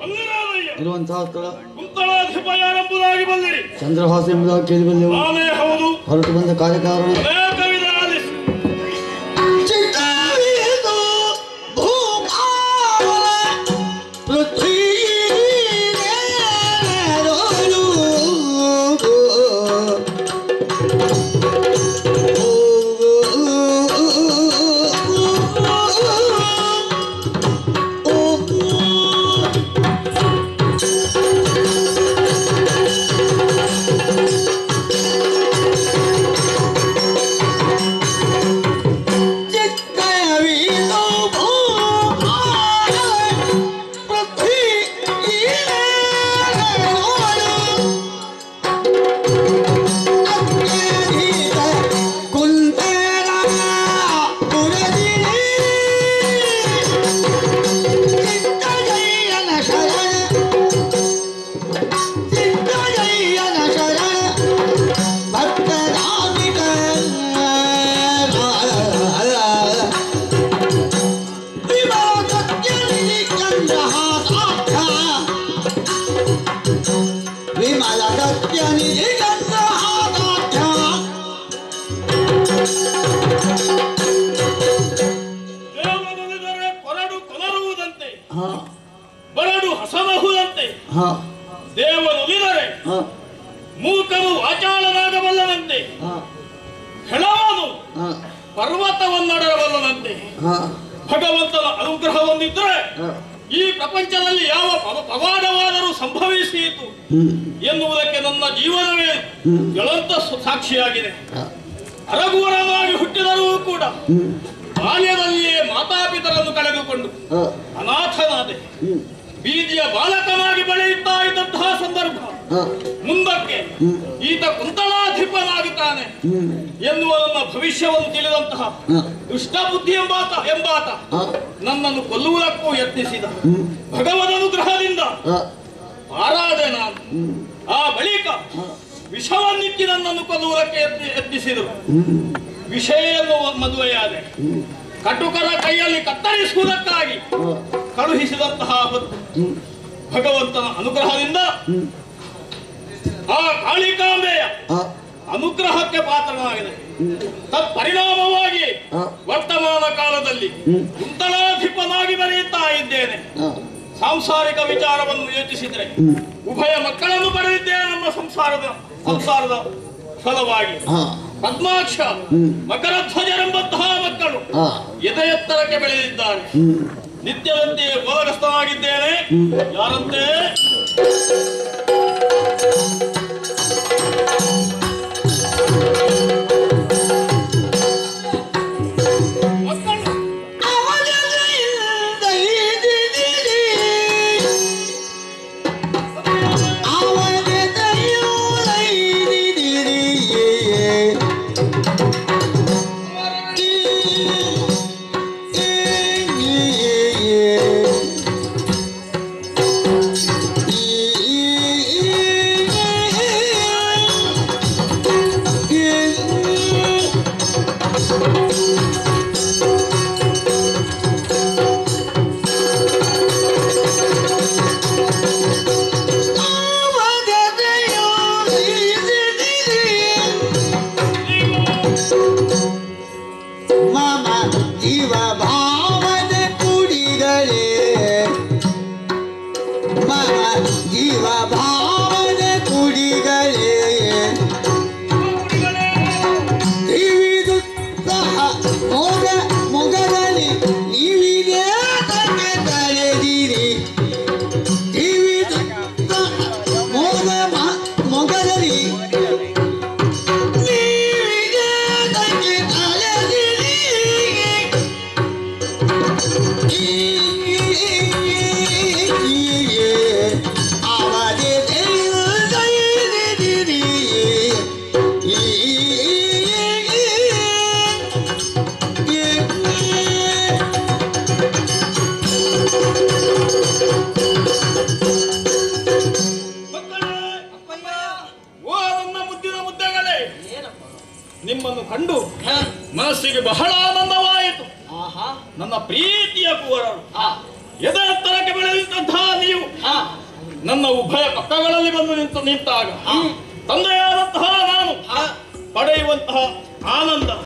ಬಲ್ಲಿರಾದಯ್ಯ ಇರುವಂತಹ ಸ್ಥಳ ಕುಂತಳಾಧಿಪ ಯಾರೆಂಬುದಾಗಿ ಬಂದಿರಿ ಚಂದ್ರಹಾಸ ಎಂಬುದಾಗಿ ಕೇಳಿ ಬಂದೆವು ನಾನೇ ಹೌದು ಹೊರಟು ಬಂದ ಕಾರ್ಯಕಾರಣ ಅನೇಕ ವಿಧ ಆಲಿಸು ಚಿತ್ತವಿದು ಭೂಪಾಲ ಪೃಥ್ವಿಯೇರಲು. ಚಿತ್ತವಿದು ಭೂಪಾಲ ಪೃಥ್ವಿಯೇರಲು. ಅತ್ಯಧಿಕ ಕುಂತೇರ ಪುರದಿರಿ. ಚಿತ್ತಜಯನ ಶರಣ ಚಿತ್ತಜಯನ ಶರಣ ಭಕ್ತರಾಗಿಕ ವಿಮಲ ಸತ್ಯನಿಧಿ ಚಂದ್ರಹಾಸಾಖ್ಯ ವಿಮಲ ಸತ್ಯನಿಧಿ ಚಂದ್ರಹಾಸಾಖ್ಯ ದೇವನುಳಿದರೆ ಕೊರಡು ಕೊನರುವುದಂತೆ ಹಾ ಬರಡು ಹಸನಹುದಂತೆ ಹಾ ದೇವನುಳಿದರೆ ಹಾ ಮೂಕನು ವಾಚಾಳನಾಗಬಲ್ಲನಂತೆ ಹಾ ಹೆಣವನು ಹಾ ಪರ್ವತವನ್ನಡರಬಲ್ಲನಂತೆ ಹಾ ಭಗವಂತನ ಅನುಗ್ರಹ ಹೊಂದಿದ್ರೆ ಹಾ ಈ ಪ್ರಪಂಚದಲ್ಲಿ ಯಾವ ಪವ- ಪವಾಡವಾದರೂ ಸಂಭವಿಸಿತು ಹ್ಮ್ ಎನ್ನುವುದಕ್ಕೆ ನನ್ನ ಜೀವನವೇ ಹ್ಮ್. ಜ್ವಲಂತ ಸು- ಸಾಕ್ಷಿಯಾಗಿದೆ ಹಾ ಅರಗುವರನಾಗಿ ಹುಟ್ಟಿದರೂ ಕೂಡ ಹ್ಮ್ ಬಾಲ್ಯದಲ್ಲಿಯೇ ಮಾತಾಪಿತರನ್ನು ಕಳೆದುಕೊಂಡು ಹಾ ಅನಾಥನಾದೆ ಹ್ಮ್ ಬೀದಿಯ ಬಾಲಕನಾಗಿ ಬೆಳೆಯುತ್ತಾ ಇದ್ದಂತಹ ಸಂದರ್ಭ ಹಾ ಮುಂದಕ್ಕೆ ಹ್ಮ್. ಈತ ಕುಂತಳಾಧಿಪನಾಗುತ್ತಾನೆ ಹ್ಮ್ ಎನ್ನುವ ನನ್ನ ಭವಿಷ್ಯವನ್ನು ತಿಳಿದಂತಹ ಹಾ ದುಷ್ಟ ಬುದ್ಧಿ ಎಂಬಾತ ಎಂಬಾತ ಹಾ ನನ್ನನ್ನು ಕೊಲ್ಲುವುದಕ್ಕೂ ಯತ್ನಿಸಿದ ಹ್ಮ್ ಭಗವದ್ ಅನುಗ್ರಹದಿಂದ ಹಾ ಪಾರಾದೆ ನಾನು ಹ್ಮ್ ಆ ಬಳಿಕ ಹಾ ವಿಷವನ್ನಿಕ್ಕಿ ನನ್ನನ್ನು ಕೊಲ್ಲುವುದಕ್ಕೆ ಯತ್ನಿ ಯತ್ನಿಸಿದರು ಹ್ಮ್ ವಿಷಯನ್ನು ಮದುವೆಯಾದೆ ಹ್ಮ್ ಕಟುಕರ ಕೈಯಲ್ಲಿ ಕತ್ತರಿಸುವುದಕ್ಕಾಗಿ ಹಾ ಕಳುಹಿಸಿದಂತಹ ಹೊತ್ತು ಹ್ಮ್ ಭಗವಂತನ ಅನುಗ್ರಹದಿಂದ ಹ್ಮ್ ಆ ಕಾಳಿಕಾಂಬೆಯ ಹಾ ಅನುಗ್ರಹಕ್ಕೆ ಪಾತ್ರನಾಗಿದೆ ಹ್ಮ್ ತತ್ಪರಿಣಾಮವಾಗಿ ಹಾ ವರ್ತಮಾನ ಕಾಲದಲ್ಲಿ ಹ್ಮ್. ಕುಂತಳಾಧಿಪನಾಗಿ ಬರೆಯುತ್ತಾ ಇದ್ದೇನೆ ಹಾ ಸಾಂಸಾರಿಕ ವಿಚಾರವನ್ನು ಯೋಚಿಸಿದರೆ ಹ್ಮ್ ಉಭಯ ಮಕ್ಕಳನ್ನು ಪಡೆದಿದ್ದೇನೆ ನಮ್ಮ ಸಂಸಾರದ ಸಂಸಾರದ ಫಲವಾಗಿ ಹಾ ಪದ್ಮಾಕ್ಷ ಹ್ಮ್. ಮಕರಧ್ವಜರೆಂಬಂತಹ ಮಕ್ಕಳು ಹಾ ಎದೆ ಎತ್ತರಕ್ಕೆ ಬೆಳೆದಿದ್ದಾರೆ ಹ್ಮ್ ನಿತ್ಯದಂತೆಯೇ ಬೋಧಗಸ್ಥನಾಗಿದ್ದೇನೆ ಯಾರಂತೆ ಮಕ್ಕಳು ಅವನದಿಂದ ಇದಿದಿರಿ. ಅವನದೆಯುಳ ಇದಿದಿರಿ. ಈ, ಈ, ಈ, ಈ, ಈ, ಮಮ ಇವ ಭಾವದ ಕುಡಿಗಳೇ ಮಮ ಇವ ಭಾವದ ಕುಡಿಗಳೇ ಇವಿದು ಸಹ ಮೊಗ ಮೊಗದಲ್ಲಿ ನೀವಿದೇ ತಕ್ಕೆ ತಳೆದಿರಿ ಇವಿದು ಸಹ ಮೊಗ ಮ- ಮೊಗದಲ್ಲಿ ನೀವಿದೇ ತಕ್ಕೆ ತಳೆದಿರಿ ಈ, ಈ, ಈ, ಈ, ಅವಧಿ ತಿಳಿದಿರಿ ಈ, ಈ, ಈ, ಈ, ಮಕ್ಕಳೇ ಓ ನನ್ನ ಮುದ್ದಿನ ಮುದ್ದೆಗಳೇ ನಿಮ್ಮನ್ನು ಕಂಡು ಮನಸ್ಸಿಗೆ ಬಹಳ ಆನಂದವಾಯಿತು ಆಹಾ ನನ್ನ ಪ್ರೀತಿಯ ಕುವರರು ಆ ಎದೆತ್ತರಕ್ಕೆ ಬೆಳೆದಂತಹ ನೀವು ಹಾ ನನ್ನ ಉಭಯ ಪಕ್ಕಗಳಲ್ಲಿ ಬಂದು ನಿಂತು ನಿಂತಾಗ ತಂದೆಯಾದಂತಹ ನಾನು ಪಡೆಯುವಂತಹ ಆನಂದ